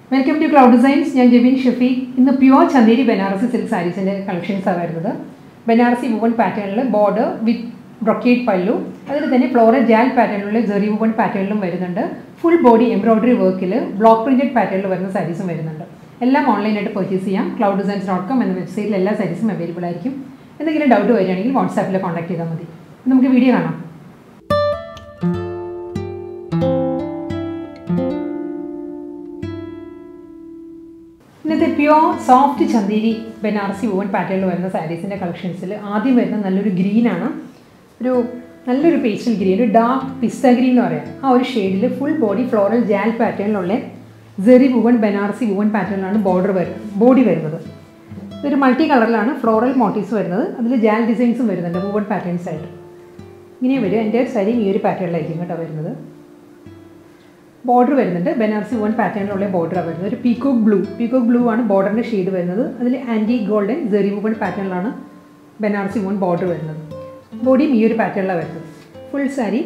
welcome to cloud designs ഞാൻ ജെബിൻ ഷഫീഖ് ഇന്ന് pure Chanderi Banarasi silk സാരീസിൻ്റെ കളക്ഷൻസാണ് വരുന്നത് ബനാറസി വുവൺ പാറ്റേണിൽ ബോർഡർ വിത്ത് ബ്രൊക്കേറ്റ് പല്ലു അതിൽ തന്നെ ഫ്ലോറൽ ജാൽ പാറ്റേണിലുള്ള ജെറി വുവൺ പാറ്റേണിലും വരുന്നുണ്ട് ഫുൾ ബോഡി എംബ്രോയ്ഡറി വർക്കിൽ ബ്ലോക്ക് പ്രിൻറ്റഡ് പാറ്റേണിൽ വരുന്ന സാരീസും വരുന്നുണ്ട് എല്ലാം ഓൺലൈനായിട്ട് പർച്ചേസ് ചെയ്യാം ക്ലൗഡ് ഡിസൈൻസ് ഡോട്ട് കോം എന്ന വെബ്സൈറ്റിൽ എല്ലാ സാരീസും അവൈലബിൾ ആയിരിക്കും എന്തെങ്കിലും ഡൗട്ട് വരികയാണെങ്കിൽ വാട്സാപ്പിൽ കോൺടാക്ട് ചെയ്താൽ മതി നമുക്ക് വീഡിയോ കാണാം ഇന്നത്തെ pure soft Chanderi Banarasi woven പാറ്റേണിൽ വരുന്ന സാരീസിൻ്റെ കളക്ഷൻസിൽ ആദ്യം വരുന്ന നല്ലൊരു ഗ്രീനാണ് ഒരു നല്ലൊരു പേസ്റ്റൽ ഗ്രീൻ ഒരു ഡാർക്ക് പിസ്ത ഗ്രീൻ എന്ന് പറയാം ആ ഒരു ഷെയ്ഡിൽ ഫുൾ ബോഡി ഫ്ലോറൽ ജാൽ പാറ്റേണിലുള്ള ജെറി വുവൻ ബനാറസി വുവൻ പാറ്റേണിലാണ് ബോർഡർ വരുന്നത് ബോഡി വരുന്നത് ഇതൊരു മൾട്ടി കളറിലാണ് ഫ്ലോറൽ മോട്ടീവ്സ് വരുന്നത് അതിൽ ജാൽ ഡിസൈൻസും വരുന്നുണ്ട് വുവൻ പാറ്റേൺസ് ആയിട്ട് ഇങ്ങനെ വരും എൻ്റെ സാരി ഈ ഒരു പാറ്റേണിലായിരിക്കും കേട്ടോ വരുന്നത് ബോർഡർ വരുന്നുണ്ട് ബനാറസി വൺ പാറ്റേണിലുള്ള ബോർഡറാണ് വരുന്നത് ഒരു പീക്കോക്ക് ബ്ലൂ പീക്കോക്ക് ബ്ലൂ ആണ് ബോർഡറിൻ്റെ ഷെയ്ഡ് വരുന്നത് അതിൽ ആൻറ്റി ഗോൾഡൻ ജെറി വുവൺ പാറ്റേണിലാണ് ബനാറസി വൺ ബോർഡർ വരുന്നത് ബോഡിയും ഈ ഒരു പാറ്റേണിലാണ് വരുന്നത് ഫുൾ സാരി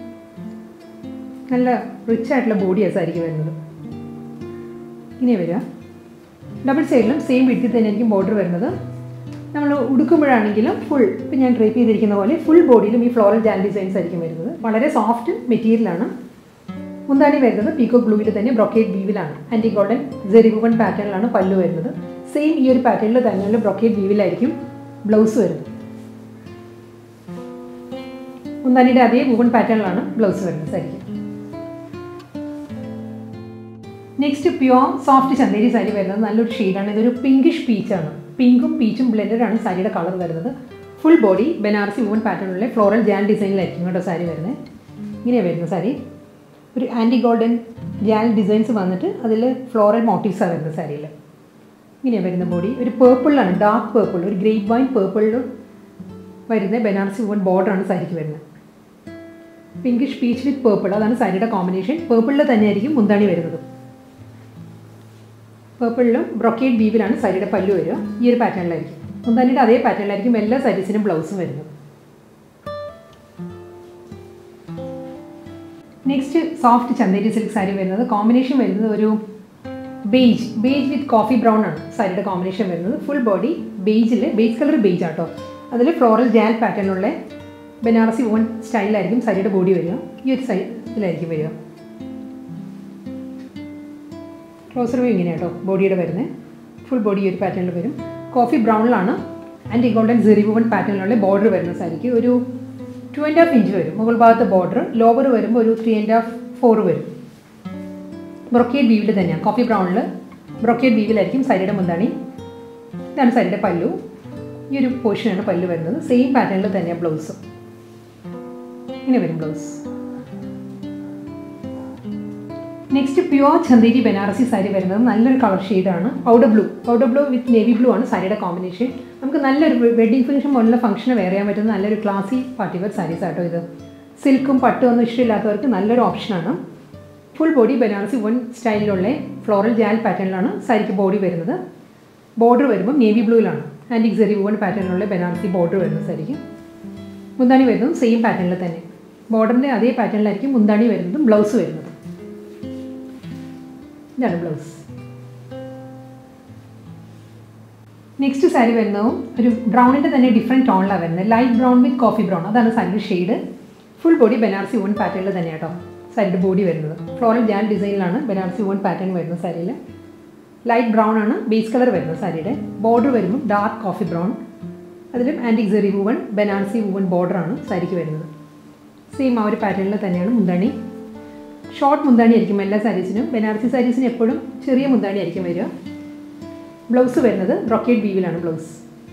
നല്ല റിച്ച് ആയിട്ടുള്ള ബോഡിയാണ് സാരിക്ക് വരുന്നത് ഇങ്ങനെ വരിക ഡബിൾ സൈഡിലും സെയിം വിട്ടിൽ തന്നെ ആയിരിക്കും ബോർഡർ വരുന്നത് നമ്മൾ ഉടുക്കുമ്പോഴാണെങ്കിലും ഫുൾ ഇപ്പം ഞാൻ ഡ്രേപ്പ് ചെയ്തിരിക്കുന്ന പോലെ ഫുൾ ബോഡിയിലും ഈ ഫ്ലോറൽ ജാൽ ഡിസൈൻസ് ആയിരിക്കും വരുന്നത് വളരെ സോഫ്റ്റ് മെറ്റീരിയലാണ് മുന്താണി വരുന്നത് പീക്കോ ബ്ലൂവിൽ തന്നെ ബ്രൊക്കേറ്റ് വീവിലാണ് ആൻറ്റി ഗോൾഡൻ ജെറി വുവൺ പാറ്റേണിലാണ് പല്ലു വരുന്നത് സെയിം ഈ ഒരു പാറ്റേണിൽ തന്നെയുള്ള ബ്രൊക്കേറ്റ് വീവിലായിരിക്കും ബ്ലൗസ് വരുന്നത് മുന്താണിയുടെ അതേ വുവൺ പാറ്റേണിലാണ് ബ്ലൗസ് വരുന്നത് സാരിക്ക് next pure soft Chanderi sari വരുന്നത് നല്ലൊരു ഷെയ്ഡാണ് ഇതൊരു പിങ്കിഷ് പീച്ചാണ് പിങ്കും പീച്ചും ബ്ലെൻഡഡാണ് സാരിയുടെ കളർ വരുന്നത് ഫുൾ ബോഡി ബനാറസി വുവൺ പാറ്റേണിലുള്ള ഫ്ലോറൽ ജാൻ ഡിസൈനിലായിരിക്കും കേട്ടോ സാരി വരുന്നത് ഇങ്ങനെയാണ് വരുന്നത് സാരി ഒരു ആൻറ്റി ഗോൾഡൻ ജാൽ ഡിസൈൻസ് വന്നിട്ട് അതിൽ ഫ്ലോറൽ മോട്ടീവ്സാണ് വരുന്നത് സാരിയിൽ ഇങ്ങനെയാണ് വരുന്ന ബോഡി ഒരു പേർപ്പിളാണ് ഡാർക്ക് പേർപ്പിൾ ഒരു ഗ്രേറ്റ് വൈൻ പേർപ്പിളിൽ വരുന്ന ബനാറസി വുവൺ ബോർഡറാണ് സാരിക്ക് വരുന്നത് പിങ്കിഷ് പീച്ച് വിത്ത് പേർപ്പിൾ അതാണ് സാരിയുടെ കോമ്പിനേഷൻ പേർപ്പിളിൽ തന്നെയായിരിക്കും മുന്താണി വരുന്നത് പേർപ്പിളിലും ബ്രൊക്കേറ്റ് ബീവിലാണ് സാരിയുടെ പല്ലു വരിക ഈ ഒരു പാറ്റേണിലായിരിക്കും മുന്താനിയുടെ അതേ പാറ്റേണിലായിരിക്കും എല്ലാ സാരീസിനും ബ്ലൗസും വരുന്നത് next soft Chanderi silk sari വരുന്നത് കോമ്പിനേഷൻ വരുന്നത് ഒരു beige beige with coffee brown ആണ് സാരിയുടെ കോമ്പിനേഷൻ വരുന്നത് ഫുൾ ബോഡി ബേജിൽ ബേജ് കളർ ബേജ് ആട്ടോ അതിൽ ഫ്ലോറൽ ജാൽ പാറ്റേണിലുള്ള ബനാറസി ഓൺ സ്റ്റൈലിലായിരിക്കും സാരിയുടെ ബോഡി വരിക ഈ ഒരു സൈഡിലായിരിക്കും വരിക ക്ലോസർ വ്യൂ ഇങ്ങനെ കേട്ടോ ബോഡിയുടെ വരുന്നത് ഫുൾ ബോഡി ഈ ഒരു പാറ്റേണിൽ വരും കോഫി ബ്രൗണിലാണ് ആൻഡ് ഗോൾഡൻ സെറി വുവൺ പാറ്റേണിലുള്ള ബോർഡർ വരുന്ന സാരിക്ക് ഒരു ടു ആൻഡ് ഹാഫ് ഇഞ്ച് വരും മുകൾ ഭാഗത്ത് ബോർഡർ ലോവർ വരുമ്പോൾ ഒരു ത്രീ ആൻഡ് ഹാഫ് ഫോർ വരും ബ്രൊക്കേറ്റ് ബീവിൽ തന്നെയാണ് കോഫി ബ്രൗണിൽ ബ്രൊക്കേറ്റ് ബീവിലായിരിക്കും സാരിയുടെ മുന്താണി ഇതാണ് സാരിയുടെ പല്ലു ഈ ഒരു പോർഷനാണ് പല്ലു വരുന്നത് സെയിം പാറ്റേണിൽ തന്നെയാണ് ബ്ലൗസ് ഇങ്ങനെ വരും blouse next pure Chanderi Banarasi sari വരുന്നത് നല്ലൊരു കളർ ഷെയ്ഡാണ് powder blue powder blue with navy blue ആണ് സാരിയുടെ കോമ്പിനേഷൻ നമുക്ക് നല്ലൊരു വെഡിങ് ഫംഗ്ഷൻ പോലുള്ള ഫംഗ്ഷന് വെയർ ചെയ്യാൻ പറ്റുന്ന നല്ലൊരു ക്ലാസി പാർട്ടി വെയർ സാരീസ് ആട്ടോ ഇത് സിൽക്കും പട്ടും ഒന്നും ഇഷ്ടമില്ലാത്തവർക്ക് നല്ലൊരു ഓപ്ഷനാണ് ഫുൾ ബോഡി ബനാറസി വൺ സ്റ്റൈലിലുള്ള ഫ്ലോറൽ ജാൽ പാറ്റേണിലാണ് സാരിക്ക് ബോഡി വരുന്നത് ബോർഡർ വരുമ്പോൾ നേവി ബ്ലൂയിലാണ് ആൻറ്റിക് സെറി വൺ പാറ്റേണിലുള്ള ബനാറസി ബോർഡർ വരുന്നത് സാരിക്ക് മുന്താണി വരുന്നതും സെയിം പാറ്റേണിൽ തന്നെ ബോർഡറിൻ്റെ അതേ പാറ്റേണിലായിരിക്കും മുന്താണി വരുന്നതും ബ്ലൗസ് വരുന്നത് ഇതാണ് ബ്ലൗസ് നെക്സ്റ്റ് സാരി വരുന്നതും ഒരു ബ്രൗണിൻ്റെ തന്നെ ഡിഫറെൻറ്റ് ടോണിലാണ് വരുന്നത് light brown with coffee brown അതാണ് സാരിയുടെ ഷെയ്ഡ് ഫുൾ ബോഡി ബനാറസി വൺ പാറ്റേണിൽ തന്നെ കേട്ടോ സാരിയുടെ ബോഡി വരുന്നത് ഫ്ലോറൽ ജാൻ ഡിസൈനിലാണ് ബനാറസി വൺ പാറ്റേൺ വരുന്നത് സാരിയിൽ ലൈറ്റ് ബ്രൗൺ ആണ് ബേസ് കളർ വരുന്നത് സാരിയുടെ ബോർഡർ വരുമ്പോൾ ഡാർക്ക് കോഫി ബ്രൗൺ അതിലും antique zari woven Banarasi woven ബോർഡറാണ് സാരിക്ക് വരുന്നത് സെയിം ആ ഒരു പാറ്റേണിൽ തന്നെയാണ് മുന്താണി ഷോർട്ട് മുന്താണി ആയിരിക്കും എല്ലാ സാരീസിനും ബനാറസി സാരീസിന് എപ്പോഴും ചെറിയ മുന്താണി ആയിരിക്കും വരിക ബ്ലൗസ് വരുന്നത് ബ്രൊക്കേറ്റ് ബീവിലാണ് blouse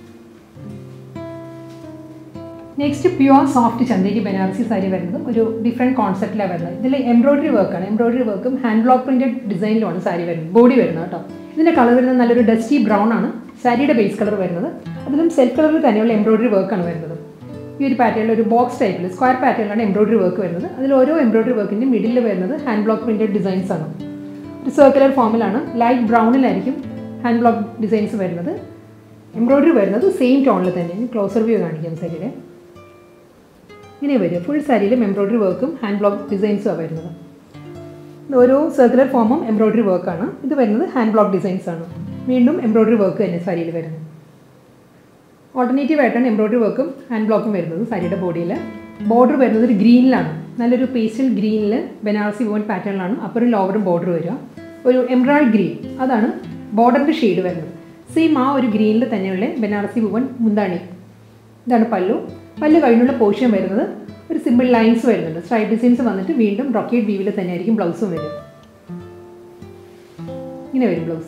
next pure soft Chanderi Banarasi sari വരുന്നത് ഒരു ഡിഫറെൻറ്റ് കോൺസെപ്റ്റിലാണ് വരുന്നത് ഇതിൽ എംബ്രോയിഡറി വർക്കാണ് എംബ്രോയിഡറി വർക്കും ഹാൻഡ് ബ്ലോക്ക് പ്രിൻറ്റഡ് ഡിസൈനിലുമാണ് സാരി വരുന്നത് ബോഡി വരുന്നത് കേട്ടോ ഇതിൻ്റെ കളർ വരുന്നത് നല്ലൊരു ഡസ്റ്റി ബ്രൗൺ ആണ് സാരിയുടെ ബേസ് കളർ വരുന്നത് അതിലും സെൽഫ് കളറിൽ തന്നെയുള്ള എംബ്രോയിഡറി വർക്കാണ് വരുന്നത് ഈ ഒരു പാറ്റേണിൽ ഒരു ബോക്സ് ടൈപ്പിൽ സ്ക്വയർ പാറ്റേണിലാണ് എംബ്രോയിഡറി വർക്ക് വരുന്നത് അതിൽ ഓരോ എംബ്രോയിഡറി വർക്കിൻ്റെ മിഡിൽ വരുന്നത് ഹാൻഡ് ബ്ലോക്ക് പ്രിൻറ്റഡ് ഡിസൈൻസ് ആണ് ഒരു സർക്കുലർ ഫോമിലാണ് ലൈറ്റ് ബ്രൗണിലായിരിക്കും ഹാൻഡ് ബ്ലോക്ക് ഡിസൈൻസ് വരുന്നത് എംബ്രോയിഡറി വരുന്നത് സെയിം ടോണിൽ തന്നെ ക്ലോസർ വ്യൂ കാണിക്കാം സാരിയുടെ ഇങ്ങനെ വരും ഫുൾ സാരിയിലും എംബ്രോയിഡറി വർക്കും ഹാൻഡ് ബ്ലോക്ക് ഡിസൈൻസുമാണ് വരുന്നത് ഓരോ സർക്കുലർ ഫോമും എംബ്രോയ്ഡറി വർക്കാണ് ഇത് വരുന്നത് ഹാൻഡ് ബ്ലോക്ക് ഡിസൈൻസ് ആണ് വീണ്ടും എംബ്രോയ്ഡറി വർക്ക് തന്നെ സാരിയിൽ വരുന്നത് ഓൾട്ടർനേറ്റീവ് ആയിട്ടാണ് എംബ്രോയ്ഡറി വർക്കും ഹാൻഡ് ബ്ലോക്കും വരുന്നത് സാരിയുടെ ബോഡിയിൽ ബോർഡർ വരുന്നത് ഒരു ഗ്രീനിലാണ് നല്ലൊരു പേസ്റ്റൽ ഗ്രീനിൽ ബനാറസി വോൺ പാറ്റേണിലാണ് അപ്പറും ലോവറും ബോർഡർ വരിക ഒരു എംബ്രോയിഡ് ഗ്രീൻ അതാണ് ബോർഡറിൻ്റെ ഷെയ്ഡ് വരുന്നത് സെയിം ആ ഒരു ഗ്രീനിൽ തന്നെയുള്ള ബനാറസി വുവൻ മുന്താണി ഇതാണ് പല്ലു പല്ലു കഴിഞ്ഞുള്ള പോർഷൻ വരുന്നത് ഒരു സിമ്പിൾ ലൈൻസ് വരുന്നുണ്ട് സ്ട്രൈപ്പ് ഡിസൈൻസ് വന്നിട്ട് വീണ്ടും റോക്കറ്റ് വീവിൽ തന്നെ ആയിരിക്കും ബ്ലൗസും വരും ഇങ്ങനെ വരും blouse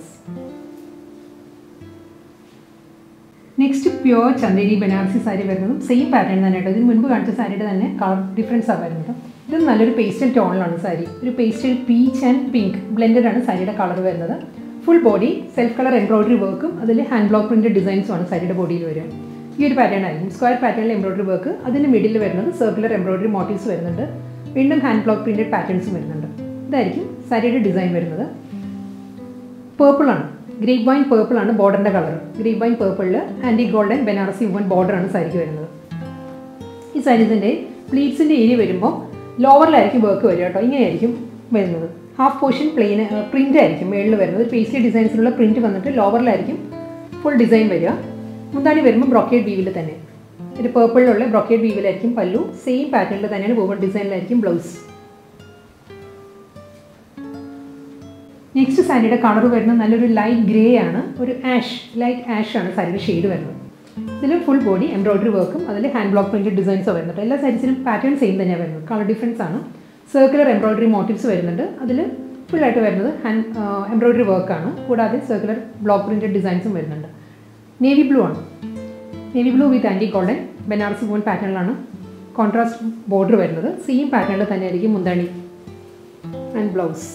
next pure Chanderi Banarasi sari വരുന്നതും സെയിം പാറ്റേൺ തന്നെ കേട്ടോ ഇതിന് മുൻപ് കാണിച്ച സാരിയുടെ തന്നെ കളർ ഡിഫറൻസ് ആണ് വരുന്നത് ഇത് നല്ലൊരു പേസ്റ്റൽ ടോണിലാണ് സാരി ഒരു pastel peach and pink blended ആണ് സാരിയുടെ കളർ വരുന്നത് full body self colour embroidery വർക്കും അതിൽ ഹാൻഡ് ബ്ലോക്ക് പ്രിൻ്റ് ഡിസൈൻസും ആണ് സാരിയുടെ ബോഡിയിൽ വരിക ഈ ഒരു പാറ്റേൺ ആയിരിക്കും സ്ക്വയർ പാറ്റേണിൽ എംബ്രോയിഡറി വർക്ക് അതിന് മിഡിൽ വരുന്നത് സർക്കുലർ എംബ്രോയിഡറി മോട്ടീവ്സ് വരുന്നുണ്ട് വീണ്ടും ഹാൻഡ് ബ്ലോക്ക് പ്രിൻറ്റഡ് പാറ്റേൺസും വരുന്നുണ്ട് ഇതായിരിക്കും സാരിയുടെ ഡിസൈൻ വരുന്നത് പേർപ്പിൾ ആണ് ഗ്രേപ്പ് വൈൻ പേർപ്പിൾ ആണ് ബോർഡറിൻ്റെ കളർ ഗ്രേപ്പ് വൈൻ പേർപ്പിളിൽ antique golden Banarasi woven border ആണ് സാരിക്ക് വരുന്നത് ഈ സാരീസിൻ്റെ പ്ലീറ്റ്സിൻ്റെ ഏരിയ വരുമ്പോൾ ലോവറിലായിരിക്കും വർക്ക് വരിക കേട്ടോ ഇങ്ങനെയായിരിക്കും വരുന്നത് ഹാഫ് പോർഷൻ പ്ലെയിൻ പ്രിൻ്റ് ആയിരിക്കും മേളിൽ വരുന്നത് പേസ്ലി ഡിസൈൻസിലുള്ള പ്രിൻറ്റ് വന്നിട്ട് ലോവറിലായിരിക്കും ഫുൾ ഡിസൈൻ വരിക മുന്താണി വരുമ്പോൾ ബ്രോക്കേഡ് വീവിൽ തന്നെ ഒരു പേർപ്പിളിലുള്ള ബ്രോക്കേഡ് വീവിലായിരിക്കും പല്ലു സെയിം പാറ്റേണിൽ തന്നെയാണ് വുമൺ ഡിസൈനിലായിരിക്കും ബ്ലൗസ് നെക്സ്റ്റ് സാരിയുടെ കളർ വരുന്നത് നല്ലൊരു ലൈറ്റ് ഗ്രേ ആണ് ഒരു ആഷ് ലൈറ്റ് ആഷ് ആണ് സാരിയുടെ ഷെയ്ഡ് വരുന്നത് ഇതിൽ ഫുൾ ബോഡി എംബ്രോയിഡറി വർക്കും അതിൽ ഹാൻഡ് ബ്ലോക്ക് പ്രിൻറ്റഡ് ഡിസൈൻസോ വരുന്നുണ്ട് എല്ലാ സാരീസിനും പാറ്റേൺ സെയിം തന്നെയാണ് വരുന്നത് കളർ ഡിഫറൻസ് ആണ് സർക്കുലർ എംബ്രോയിഡറി മോട്ടീവ്സ് വരുന്നുണ്ട് അതിൽ ഫുള്ളായിട്ട് വരുന്നത് ഹാൻഡ് എംബ്രോയിഡറി വർക്കാണ് കൂടാതെ സർക്കുലർ ബ്ലോക്ക് പ്രിൻറ്റഡ് ഡിസൈൻസും വരുന്നുണ്ട് നേവി ബ്ലൂ ആണ് navy blue with antique golden Banarasi ബോൺ പാറ്റേണിലാണ് കോൺട്രാസ്റ്റ് ബോർഡർ വരുന്നത് സെയിം പാറ്റേണിൽ തന്നെയായിരിക്കും മുന്താണി ആൻഡ് ബ്ലൗസ്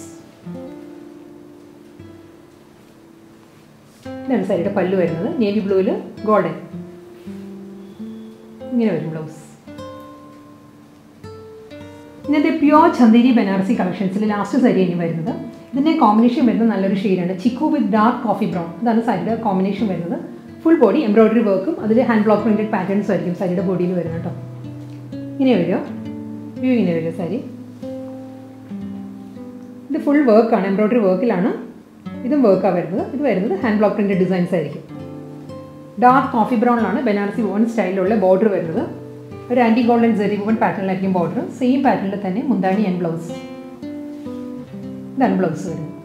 ഇതാണ് സാരിയുടെ പല്ല് വരുന്നത് നേവി ബ്ലൂവിൽ ഗോൾഡൻ ഇങ്ങനെ വരും ബ്ലൗസ് ഇന്നത്തെ പ്യുവർ ചന്ദേരി ബനാറസി കളക്ഷൻസിൽ ലാസ്റ്റ് സാരി ഇനി വരുന്നത് ഇതിൻ്റെ കോമ്പിനേഷൻ വരുന്നത് നല്ലൊരു ഷെയ്ഡാണ് ചിക്കു വിത്ത് ഡാർക്ക് കോഫി ബ്രൗൺ ഇതാണ് സാരിയുടെ കോമ്പിനേഷൻ വരുന്നത് ഫുൾ ബോഡി എംബ്രോയിഡറി വർക്കും അതിൽ ഹാൻഡ് ബ്ലോക്ക് പ്രിൻറ്റഡ് പാറ്റേൺസും ആയിരിക്കും സാരിയുടെ ബോഡിയിൽ വരുന്നത് കേട്ടോ ഇങ്ങനെ വരിക വ്യൂ ഇങ്ങനെ വരിക സാരി ഇത് ഫുൾ വർക്കാണ് എംബ്രോയിഡറി വർക്കിലാണ് ഇതും വർക്കാണ് വരുന്നത് ഇത് വരുന്നത് ഹാൻഡ് ബ്ലോക്ക് പ്രിൻറ്റഡ് ഡിസൈൻസ് ആയിരിക്കും ഡാർക്ക് കോഫി ബ്രൗണിലാണ് ബനാറസി വോൺ സ്റ്റൈലിലുള്ള ബോർഡർ വരുന്നത് ഒരു ആൻറ്റി ഗോൾഡൻ ജെറി വോൺ പാറ്റേണിലായിരിക്കും ബോർഡർ സെയിം പാറ്റേണിൽ തന്നെ മുന്താണി ആൻഡ് ബ്ലൗസ് ഇതാണ് ബ്ലൗസ് വരുന്നത്